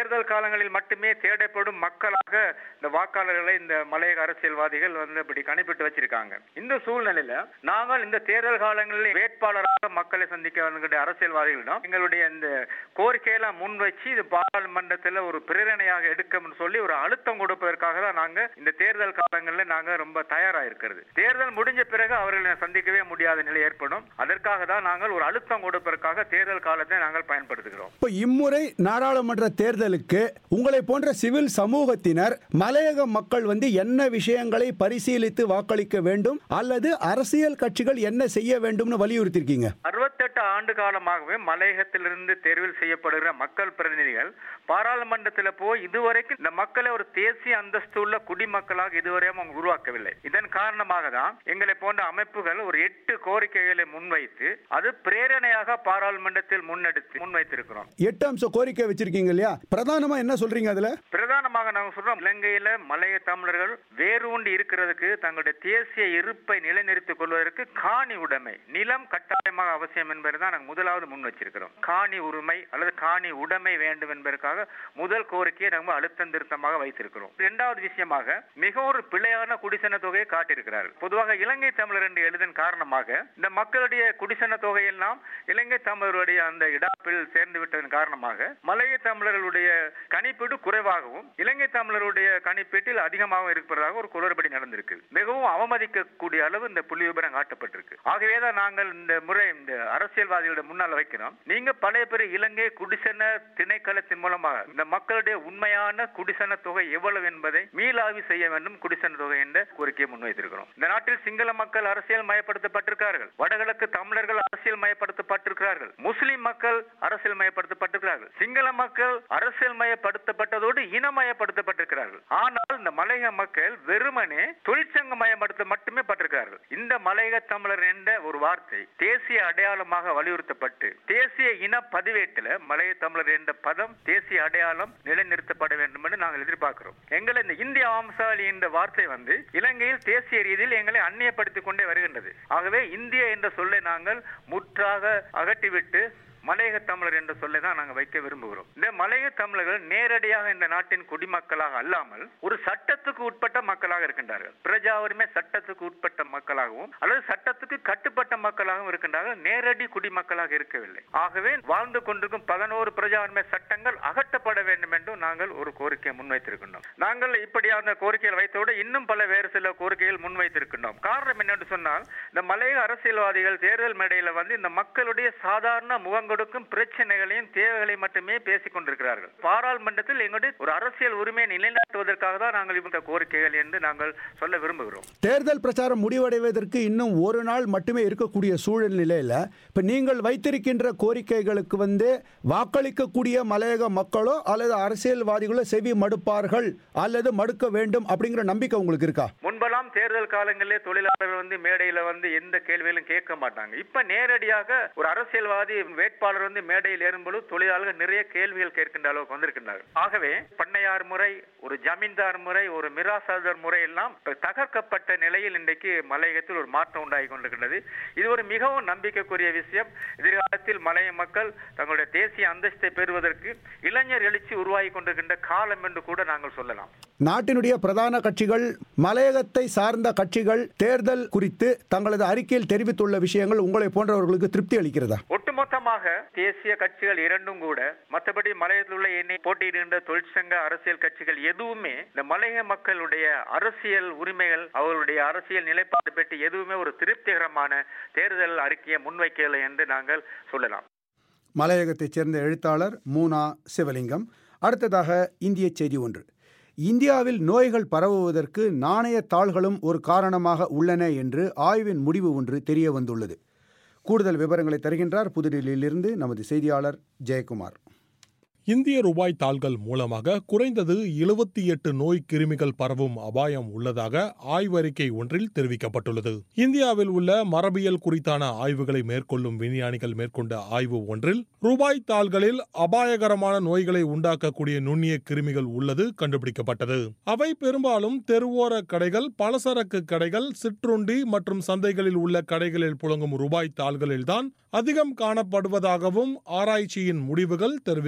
தேர்தல் காலங்களில் மட்டுமே தேடப்படும் மக்களாக இந்த வாக்காளர்களை இந்த மலையக அரசியல்வாதிகள் வந்து இப்படி கணிப்பிட்டு வச்சிருக்காங்க இந்த சூழ்நிலையில நாங்கள் இந்த தேர்தல் காலங்களில் வேட்பாளராக மக்களை சந்திக்க வருகிற அரசியல்வாதிகளிடம் எங்களுடைய இந்த கோரிக்கையெல்லாம் முன் வச்சு இது பாராளுமன்றத்தில் ஒரு பிரேரணையாக எடுக்கணும்னு சொல்லி ஒரு அழுத்தம் கொடுப்பதற்காக தான் நாங்க இந்த தேர்தல் காலங்களில் நாங்க ரொம்ப தயாரா இருக்கிறது தேர்தல் முடிஞ்ச பிறகு அவர்களை சந்திக்கவே முடியாத நிலை ஏற்படும் அதற்காக தான் நாங்கள் ஒரு அழுத்தம் கொடுப்பதற்காக தேர்தல் காலத்தை நாங்கள் பயன்படுத்துகிறோம் இப்போ இம்முறை நாடாளுமன்ற தேர்தலுக்கு உங்களை போன்ற சிவில் சமூகத்தினர் மலையக மக்கள் வந்து என்ன விஷயங்களை பரிசீலித்து வாக்களிக்க வேண்டும் அல்லது அரசியல் கட்சிகள் என்ன செய்ய வேண்டும்னு வலியுறுத்திருக்கீங்க அறுபத்தெட்டு ஆண்டு காலமாகவே மலையகத்திலிருந்து தேர்வில் செய்யப்படுகிற மக்கள் பிரதிநிதிகள் பாராளுமன்றத்தில் போய் இதுவரைக்கும் இந்த மக்களை ஒரு தேசிய அந்தஸ்து உள்ள குடிமக்களாக இதுவரையும் அவங்க உருவாக்கவில்லை இதன் காரணமாக தான் எங்களை போன்ற அமைப்புகள் ஒரு எட்டு கோரிக்கைகளை முன்வைத்து அது பிரேரணையாக பாராளுமன்றத்தில் முன்னெடுத்து முன்வைத்திருக்கிறோம் எட்டு அம்ச கோரிக்கை வச்சிருக்கீங்க இல்லையா பிரதானமா என்ன சொல்றீங்க அதுல பிரதானமாக நாங்க சொல்றோம் இலங்கையில மலைய தமிழர்கள் வேரூண்டி இருக்கிறதுக்கு தங்களுடைய தேசிய இருப்பை நிலைநிறுத்திக் கொள்வதற்கு காணி உடைமை நிலம் கட்டாயமாக அவசியம் என்பதுதான் நாங்கள் முதலாவது முன் வச்சிருக்கிறோம் காணி உரிமை அல்லது காணி உடைமை வேண்டும் என்பதற்காக முதல் கோரிக்கையை நம்ம அழுத்தம் திருத்தமாக வைத்திருக்கிறோம் இரண்டாவது விஷயமாக மிக ஒரு பிழையான குடிசன தொகையை காட்டியிருக்கிறார்கள் பொதுவாக இலங்கை தமிழர் என்று எழுதின் காரணமாக இந்த மக்களுடைய குடிசன தொகையெல்லாம் இலங்கை தமிழருடைய அந்த இடாப்பில் சேர்ந்து விட்டதன் காரணமாக மலைய தமிழர்களுடைய கணிப்பீடு குறைவாகவும் இலங்கை தமிழருடைய கணிப்பீட்டில் அதிகமாகவும் இருப்பதாக ஒரு குளறுபடி நடந்திருக்கு மிகவும் அவமதிக்கக்கூடிய அளவு இந்த புள்ளி விபரம் காட்டப்பட்டிருக்கு ஆகவேதான் நாங்கள் இந்த முறை இந்த அரசியல்வாதிகளுடைய முன்னால் வைக்கிறோம் நீங்க பழைய பெரிய இலங்கை குடிசன திணைக்களத்தின் மூலமாக இந்த மக்களுடைய உண்மையான குடிசன தொகை எவ்வளவு என்பதை மீளாய்வு செய்ய வேண்டும் குடிசன தொகை என்ற கோரிக்கையை முன்வைத்திருக்கிறோம் இந்த நாட்டில் சிங்கள மக்கள் அரசியல் மயப்படுத்தப்பட்டிருக்கிறார்கள் வடகிழக்கு தமிழர்கள் அரசியல் மயப்படுத்தப்பட்டிருக்கிறார்கள் முஸ்லிம் மக்கள் அரசியல் மயப்படுத்தப்பட்டிருக்கிறார்கள் சிங்கள மக்கள் அரசியல் மயப்படுத்தப்பட்டதோடு இனமயப்படுத்தப்பட்டிருக்கிறார்கள் ஆனால் இந்த மலையக மக்கள் வெறுமனே தொழிற்சங்க மயப்படுத்த மட்டுமே பட்டிருக்கிறார்கள் இந்த மலையக தமிழர் என்ற ஒரு வார்த்தை தேசிய அடையாளமாக வலியுறுத்தப்பட்டு தேசிய இன பதிவேட்டில் மலைய தமிழர் என்ற பதம் தேசிய அடையாளம் நிலைநிறுத்தப்பட வேண்டும் என்று நாங்கள் எதிர்பார்க்கிறோம் எங்களை இந்த இந்திய வம்சாவளி என்ற வார்த்தை வந்து இலங்கையில் தேசிய ரீதியில் எங்களை அந்நியப்படுத்திக் கொண்டே வருகின்றது ஆகவே இந்திய என்ற சொல்லை நாங்கள் முற்றாக அகற்றிவிட்டு மலையக தமிழர் என்ற சொல்லை தான் நாங்கள் வைக்க விரும்புகிறோம் இந்த மலையக தமிழர்கள் நேரடியாக இந்த நாட்டின் குடிமக்களாக அல்லாமல் ஒரு சட்டத்துக்கு உட்பட்ட மக்களாக இருக்கின்றார்கள் பிரஜா உரிமை சட்டத்துக்கு உட்பட்ட மக்களாகவும் அல்லது சட்டத்துக்கு கட்டுப்பட்ட மக்களாகவும் இருக்கின்றார்கள் நேரடி குடிமக்களாக இருக்கவில்லை ஆகவே வாழ்ந்து கொண்டிருக்கும் பதினோரு பிரஜா உரிமை சட்டங்கள் அகற்றப்பட வேண்டும் என்றும் நாங்கள் ஒரு கோரிக்கையை முன்வைத்திருக்கின்றோம் நாங்கள் இப்படியான கோரிக்கைகள் வைத்தோடு இன்னும் பல வேறு சில கோரிக்கைகள் முன்வைத்திருக்கின்றோம் காரணம் என்னென்று சொன்னால் இந்த மலையக அரசியல்வாதிகள் தேர்தல் மேடையில் வந்து இந்த மக்களுடைய சாதாரண முகங்கள் கொடுக்கும் பிரச்சனைகளையும் தேவைகளையும் மட்டுமே பேசிக் கொண்டிருக்கிறார்கள் பாராளுமன்றத்தில் எங்களுடைய ஒரு அரசியல் உரிமையை நிலைநாட்டுவதற்காக தான் நாங்கள் இந்த கோரிக்கைகள் என்று நாங்கள் சொல்ல விரும்புகிறோம் தேர்தல் பிரச்சாரம் முடிவடைவதற்கு இன்னும் ஒரு நாள் மட்டுமே இருக்கக்கூடிய சூழ்நிலையில் இப்போ நீங்கள் வைத்திருக்கின்ற கோரிக்கைகளுக்கு வந்து வாக்களிக்கக்கூடிய மலையக மக்களோ அல்லது அரசியல்வாதிகளோ செவி மடுப்பார்கள் அல்லது மடுக்க வேண்டும் அப்படிங்கிற நம்பிக்கை உங்களுக்கு இருக்கா முன்பெல்லாம் தேர்தல் காலங்களிலே தொழிலாளர்கள் வந்து மேடையில வந்து எந்த கேள்விகளும் கேட்க மாட்டாங்க இப்ப நேரடியாக ஒரு அரசியல்வாதி வேட்பாளர் வந்து மேடையில் ஏறும்போது தொழிலாளர்கள் நிறைய கேள்விகள் கேட்கின்ற அளவுக்கு வந்திருக்கின்றார்கள் ஆகவே பண்ணையார் முறை ஒரு ஜமீன்தார் முறை ஒரு மிராசாதர் முறை எல்லாம் இப்ப தகர்க்கப்பட்ட நிலையில் இன்றைக்கு மலையகத்தில் ஒரு மாற்றம் உண்டாகி கொண்டிருக்கின்றது இது ஒரு மிகவும் நம்பிக்கைக்குரிய விஷயம் எதிர்காலத்தில் மலைய மக்கள் தங்களுடைய தேசிய அந்தஸ்தை பெறுவதற்கு இளைஞர் எழுச்சி உருவாகி கொண்டிருக்கின்ற காலம் என்று கூட நாங்கள் சொல்லலாம் நாட்டினுடைய பிரதான கட்சிகள் மலையகத்தை சார்ந்த கட்சிகள் தேர்தல் குறித்து தங்களது அறிக்கையில் தெரிவித்துள்ள விஷயங்கள் உங்களை போன்றவர்களுக்கு திருப்தி அளிக்கிறதா ஒட்டுமொத்தமாக தேசிய கட்சிகள் இரண்டும் கூட மற்றபடி மலையத்தில் உள்ள எண்ணெய் போட்டியிடுகின்ற தொழிற்சங்க அரசியல் கட்சிகள் எதுவுமே இந்த மலைய மக்களுடைய அரசியல் உரிமைகள் அவர்களுடைய அரசியல் நிலைப்பாடு பற்றி எதுவுமே ஒரு திருப்திகரமான தேர்தல் அறிக்கையை முன்வைக்கவில்லை என்று நாங்கள் சொல்லலாம் மலையகத்தைச் சேர்ந்த எழுத்தாளர் மூனா சிவலிங்கம் அடுத்ததாக இந்திய செய்தி ஒன்று இந்தியாவில் நோய்கள் பரவுவதற்கு நாணய தாள்களும் ஒரு காரணமாக உள்ளன என்று ஆய்வின் முடிவு ஒன்று தெரிய வந்துள்ளது கூடுதல் விவரங்களை தருகின்றார் புதுடில்லியிலிருந்து நமது செய்தியாளர் ஜெயக்குமார் இந்திய ரூபாய் தாள்கள் மூலமாக குறைந்தது எழுபத்தி எட்டு நோய் கிருமிகள் பரவும் அபாயம் உள்ளதாக ஆய்வறிக்கை ஒன்றில் தெரிவிக்கப்பட்டுள்ளது இந்தியாவில் உள்ள மரபியல் குறித்தான ஆய்வுகளை மேற்கொள்ளும் விஞ்ஞானிகள் மேற்கொண்ட ஆய்வு ஒன்றில் ரூபாய் தாள்களில் அபாயகரமான நோய்களை உண்டாக்கக்கூடிய நுண்ணிய கிருமிகள் உள்ளது கண்டுபிடிக்கப்பட்டது அவை பெரும்பாலும் தெருவோர கடைகள் பலசரக்கு கடைகள் சிற்றுண்டி மற்றும் சந்தைகளில் உள்ள கடைகளில் புழங்கும் ரூபாய் தாள்களில்தான் அதிகம் காணப்படுவதாகவும் ஆராய்ச்சியின் முடிவுகள் தெரிவிக்கின்றன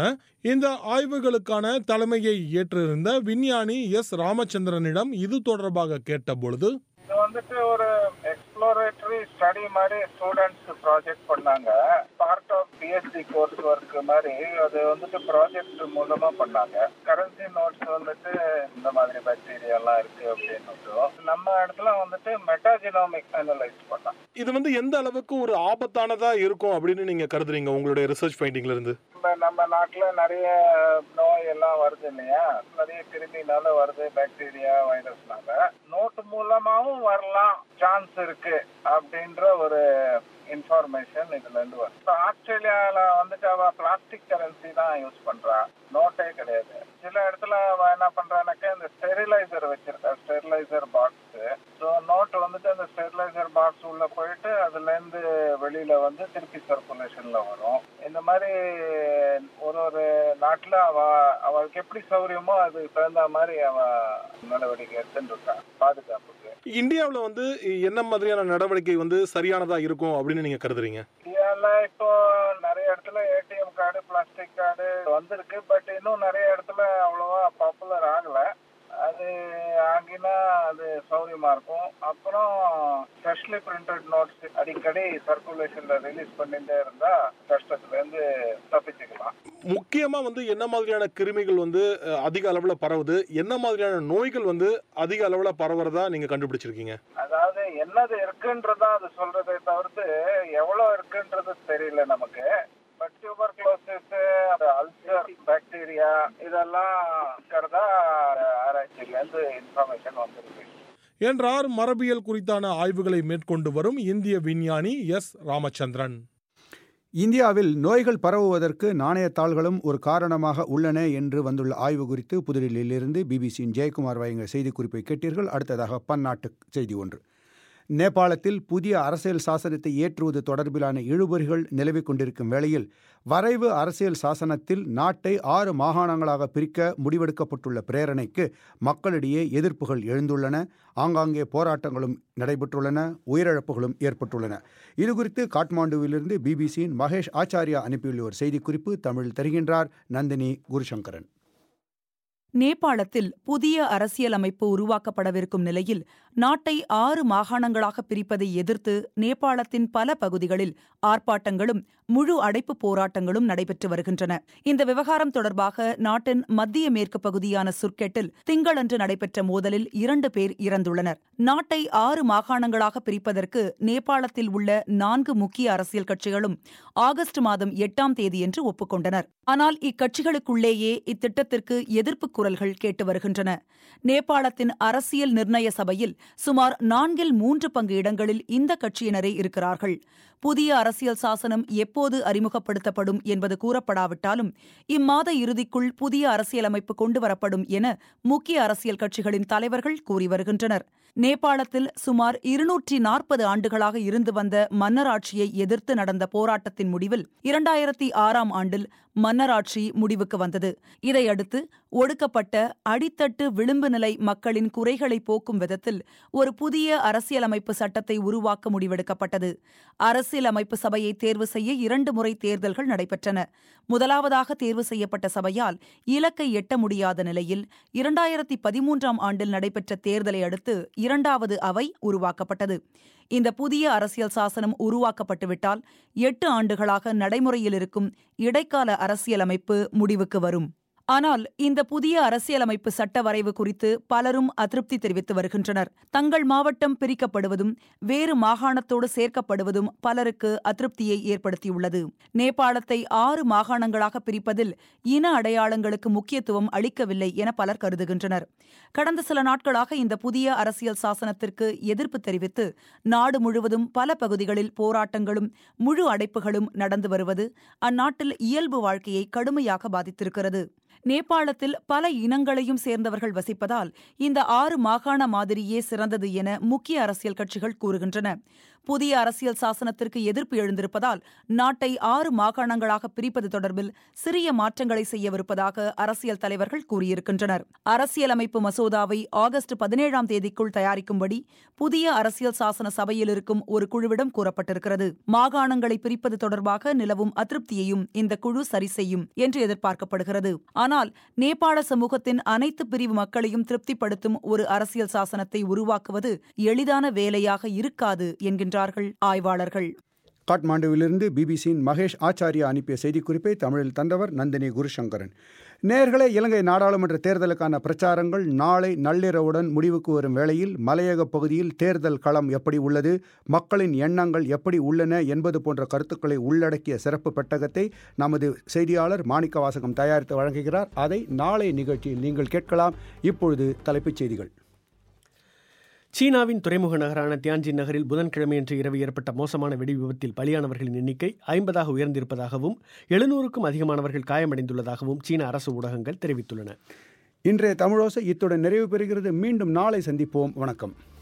இந்த ஆய்வுகளுக்கான தலைமையை ஏற்றிருந்த விஞ்ஞானி எஸ் ராமச்சந்திரனிடம் இது தொடர்பாக கேட்டபொழுது இது வந்துட்டு ஒரு எக்ஸ்ப்ளோரேட்டரி ஸ்டடி மாதிரி ஸ்டூடெண்ட்ஸ் ப்ராஜெக்ட் பண்ணாங்க part of BSc course work மாதிரி அது வந்துட்டு ப்ராஜெக்ட் மூலமா பண்ணாங்க கரன்சி நோட்ஸ் வந்துட்டு இந்த மாதிரி பாக்டீரியா எல்லாம் இருக்கு அப்படின்னு நம்ம இடத்துல வந்துட்டு மெட்டாஜினோமிக் அனலைஸ் பண்ணோம் இது வந்து எந்த அளவுக்கு ஒரு ஆபத்தானதா இருக்கும் அப்படின்னு நீங்க கருதுறீங்க உங்களுடைய ரிசர்ச் ஃபைண்டிங்ல இருந்து இப்ப நம்ம நாட்டுல நிறைய நோய் எல்லாம் வருது இல்லையா நிறைய கிருமினால வருது பாக்டீரியா வைரஸ்னால நோட்டு மூலமாவும் வரலாம் சான்ஸ் இருக்கு அப்படின்ற ஒரு இன்ஃபர்மேஷன் இதுல இருந்து வரும் இப்போ ஆஸ்திரேலியால வந்துட்டு அவ பிளாஸ்டிக் கரன்சி தான் யூஸ் பண்றா நோட்டே கிடையாது சில இடத்துல அவ என்ன பண்றானாக்கா இந்த ஸ்டெரிலைசர் வச்சிருக்கா ஸ்டெரிலைசர் பாக்ஸ் ஸோ நோட் வந்துட்டு அந்த ஸ்டெரிலைசர் பாக்ஸ் உள்ள போயிட்டு அதுல இருந்து வெளியில வந்து திருப்பி சர்க்குலேஷன்ல வரும் இந்த மாதிரி ஒரு ஒரு நாட்டுல அவ அவளுக்கு எப்படி சௌரியமோ அதுக்கு தகுந்த மாதிரி அவ நடவடிக்கை எடுத்துட்டு இருக்கா பாதுகாப்புக்கு இந்தியாவில் வந்து என்ன மாதிரியான நடவடிக்கை வந்து சரியானதா இருக்கும் அப்படின்னு நீங்க கருதுறீங்க இந்தியால இப்போ நிறைய இடத்துல ஏடிஎம் கார்டு பிளாஸ்டிக் கார்டு வந்திருக்கு பட் இன்னும் நிறைய இடத்துல அவ்வளவா பாப்புலர் ஆகல அது ஆகினா அது சௌரியமா இருக்கும் அப்புறம் ஸ்பெஷலி பிரிண்டட் நோட்ஸ் அடிக்கடி சர்க்குலேஷன்ல ரிலீஸ் பண்ணிட்டே இருந்தா கஷ்டத்துல இருந்து தப்பிச்சுக்கலாம் முக்கியமா வந்து என்ன மாதிரியான கிருமிகள் வந்து அஹ், அதிக அளவுல பரவுது என்ன மாதிரியான நோய்கள் வந்து அதிக அளவுல பரவுறதா நீங்க கண்டுபிடிச்சிருக்கீங்க அதாவது என்னது இருக்குன்றதா அது சொல்றதை தவிர்த்து எவ்வளவு இருக்குன்றது தெரியல நமக்கு பட் டியூபர்குலோசிஸ் அல்சர் பாக்டீரியா இதெல்லாம் இருக்கிறதா ஆராய்ச்சியில இருந்து இன்ஃபர்மேஷன் வந்திருக்கு என்றார் மரபியல் குறித்தான ஆய்வுகளை மேற்கொண்டு வரும் இந்திய விஞ்ஞானி எஸ் ராமச்சந்திரன் இந்தியாவில் நோய்கள் பரவுவதற்கு நாணயத்தாள்களும் ஒரு காரணமாக உள்ளன என்று வந்துள்ள ஆய்வு குறித்து புதுடில்லியிலிருந்து பிபிசியின் ஜெயக்குமார் வழங்கிய செய்திக்குறிப்பை கேட்டீர்கள் அடுத்ததாக பன்னாட்டு செய்தி ஒன்று நேபாளத்தில் புதிய அரசியல் சாசனத்தை ஏற்றுவது தொடர்பிலான இழுபறிகள் நிலவிக் கொண்டிருக்கும் வேளையில் வரைவு அரசியல் சாசனத்தில் நாட்டை ஆறு மாகாணங்களாக பிரிக்க முடிவெடுக்கப்பட்டுள்ள பிரேரணைக்கு மக்களிடையே எதிர்ப்புகள் எழுந்துள்ளன ஆங்காங்கே போராட்டங்களும் நடைபெற்றுள்ளன உயிரிழப்புகளும் ஏற்பட்டுள்ளன இதுகுறித்து காட்மாண்டுவிலிருந்து பிபிசியின் மகேஷ் ஆச்சாரியா அனுப்பியுள்ள ஒரு செய்திக்குறிப்பு தமிழில் தருகின்றார் நந்தினி குருசங்கரன் நேபாளத்தில் புதிய அரசியலமைப்பு உருவாக்கப்படவிருக்கும் நிலையில் நாட்டை ஆறு மாகாணங்களாக பிரிப்பதை எதிர்த்து நேபாளத்தின் பல பகுதிகளில் ஆர்ப்பாட்டங்களும் முழு அடைப்பு போராட்டங்களும் நடைபெற்று வருகின்றன இந்த விவகாரம் தொடர்பாக நாட்டின் மத்திய மேற்கு பகுதியான சுர்கெட்டில் திங்களன்று நடைபெற்ற மோதலில் இரண்டு பேர் இறந்துள்ளனர் நாட்டை ஆறு மாகாணங்களாக பிரிப்பதற்கு நேபாளத்தில் உள்ள நான்கு முக்கிய அரசியல் கட்சிகளும் ஆகஸ்ட் மாதம் எட்டாம் தேதியன்று ஒப்புக்கொண்டனர் ஆனால் இக்கட்சிகளுக்குள்ளேயே இத்திட்டத்திற்கு எதிர்ப்பு குரல்கள் கேட்டு வருகின்றன நேபாளத்தின் அரசியல் நிர்ணய சபையில் சுமார் நான்கில் மூன்று பங்கு இடங்களில் இந்த கட்சியினரே இருக்கிறார்கள் புதிய அரசியல் சாசனம் எப்போது அறிமுகப்படுத்தப்படும் என்பது கூறப்படாவிட்டாலும் இம்மாத இறுதிக்குள் புதிய அரசியலமைப்பு கொண்டுவரப்படும் என முக்கிய அரசியல் கட்சிகளின் தலைவர்கள் கூறி வருகின்றனர் நேபாளத்தில் சுமார் இருநூற்றி நாற்பது ஆண்டுகளாக இருந்து வந்த மன்னராட்சியை எதிர்த்து நடந்த போராட்டத்தின் முடிவில் இரண்டாயிரத்தி ஆறாம் ஆண்டில் மன்னராட்சி முடிவுக்கு வந்தது இதையடுத்து ஒடுக்கப்பட்ட அடித்தட்டு விளிம்பு நிலை மக்களின் குறைகளை போக்கும் விதத்தில் ஒரு புதிய அரசியலமைப்பு சட்டத்தை உருவாக்க முடிவெடுக்கப்பட்டது அரசியலமைப்பு சபையை தேர்வு செய்ய இரண்டு முறை தேர்தல்கள் நடைபெற்றன முதலாவதாக தேர்வு செய்யப்பட்ட சபையால் இலக்கை எட்ட முடியாத நிலையில் இரண்டாயிரத்தி பதிமூன்றாம் ஆண்டில் நடைபெற்ற தேர்தலை அடுத்து இரண்டாவது அவை உருவாக்கப்பட்டது இந்த புதிய அரசியல் சாசனம் உருவாக்கப்பட்டுவிட்டால் எட்டு ஆண்டுகளாக நடைமுறையில் இருக்கும் இடைக்கால அரசியலமைப்பு முடிவுக்கு வரும் ஆனால் இந்த புதிய அரசியலமைப்பு சட்ட வரைவு குறித்து பலரும் அதிருப்தி தெரிவித்து வருகின்றனர் தங்கள் மாவட்டம் பிரிக்கப்படுவதும் வேறு மாகாணத்தோடு சேர்க்கப்படுவதும் பலருக்கு அதிருப்தியை ஏற்படுத்தியுள்ளது நேபாளத்தை ஆறு மாகாணங்களாக பிரிப்பதில் இன அடையாளங்களுக்கு முக்கியத்துவம் அளிக்கவில்லை என பலர் கருதுகின்றனர் கடந்த சில நாட்களாக இந்த புதிய அரசியல் சாசனத்திற்கு எதிர்ப்பு தெரிவித்து நாடு முழுவதும் பல பகுதிகளில் போராட்டங்களும் முழு அடைப்புகளும் நடந்து வருவது அந்நாட்டில் இயல்பு வாழ்க்கையை கடுமையாக பாதித்திருக்கிறது நேபாளத்தில் பல இனங்களையும் சேர்ந்தவர்கள் வசிப்பதால் இந்த ஆறு மாகாண மாதிரியே சிறந்தது என முக்கிய அரசியல் கட்சிகள் கூறுகின்றன புதிய அரசியல் சாசனத்திற்கு எதிர்ப்பு எழுந்திருப்பதால் நாட்டை ஆறு மாகாணங்களாக பிரிப்பது தொடர்பில் சிறிய மாற்றங்களை செய்யவிருப்பதாக அரசியல் தலைவர்கள் கூறியிருக்கின்றனர் அரசியலமைப்பு மசோதாவை ஆகஸ்ட் பதினேழாம் தேதிக்குள் தயாரிக்கும்படி புதிய அரசியல் சாசன சபையில் இருக்கும் ஒரு குழுவிடம் கூறப்பட்டிருக்கிறது மாகாணங்களை பிரிப்பது தொடர்பாக நிலவும் அதிருப்தியையும் இந்த குழு சரி செய்யும் என்று எதிர்பார்க்கப்படுகிறது ஆனால் நேபாள சமூகத்தின் அனைத்து பிரிவு மக்களையும் திருப்திப்படுத்தும் ஒரு அரசியல் சாசனத்தை உருவாக்குவது எளிதான வேலையாக இருக்காது என்கின்றார்கள் ஆய்வாளர்கள் காட்மாண்டுவிலிருந்து பிபிசியின் மகேஷ் ஆச்சாரியா அனுப்பிய செய்திக்குறிப்பை தமிழில் தந்தவர் நந்தினி குருசங்கரன் நேர்களே இலங்கை நாடாளுமன்ற தேர்தலுக்கான பிரச்சாரங்கள் நாளை நள்ளிரவுடன் முடிவுக்கு வரும் வேளையில் மலையக பகுதியில் தேர்தல் களம் எப்படி உள்ளது மக்களின் எண்ணங்கள் எப்படி உள்ளன என்பது போன்ற கருத்துக்களை உள்ளடக்கிய சிறப்பு பெட்டகத்தை நமது செய்தியாளர் மாணிக்க வாசகம் தயாரித்து வழங்குகிறார் அதை நாளை நிகழ்ச்சியில் நீங்கள் கேட்கலாம் இப்பொழுது தலைப்புச் செய்திகள் சீனாவின் துறைமுக நகரான தியான்ஜின் நகரில் புதன்கிழமையன்று இரவு ஏற்பட்ட மோசமான வெடி விபத்தில் பலியானவர்களின் எண்ணிக்கை ஐம்பதாக உயர்ந்திருப்பதாகவும் எழுநூறுக்கும் அதிகமானவர்கள் காயமடைந்துள்ளதாகவும் சீன அரசு ஊடகங்கள் தெரிவித்துள்ளன இன்றைய தமிழோசை இத்துடன் நிறைவு பெறுகிறது மீண்டும் நாளை சந்திப்போம் வணக்கம்